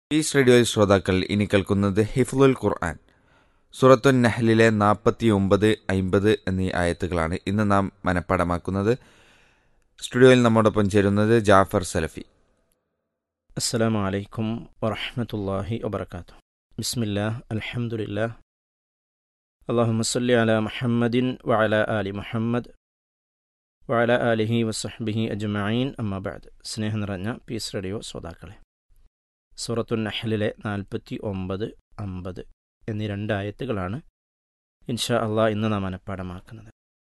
piece റേഡിയോയിൽ ശ്രോതാക്കൾ ഇനി കേൾക്കുന്നത് ഹിഫ്ലുൽ ഖുർആൻ സൂറത്തുൻ നഹ്ലിലെ നാൽപ്പത്തി ഒമ്പത് അയിമ്പത് എന്നീ ആയത്തുകളാണ് ഇന്ന് നാം മനഃപ്പാടമാക്കുന്നത് സ്റ്റുഡിയോയിൽ നമ്മോടൊപ്പം ചേരുന്നത് ജാഫർ സലഫി السلام عليكم ورحمة الله وبركاته بسم الله الحمد لله اللهم صل على محمد وعلى آل محمد وعلى آله وصحبه أجمعين أما بعد സ്നേഹം നിറഞ്ഞ പീസ് റേഡിയോ ശ്രോതാക്കളെ സൂറത്തു നഹ്ലിലെ നാൽപ്പത്തി ഒമ്പത് അമ്പത് എന്നീ രണ്ടായത്തുകളാണ് ഇൻഷാ അള്ളാഹ് ഇന്ന് നാം മനഃപ്പാടമാക്കുന്നത്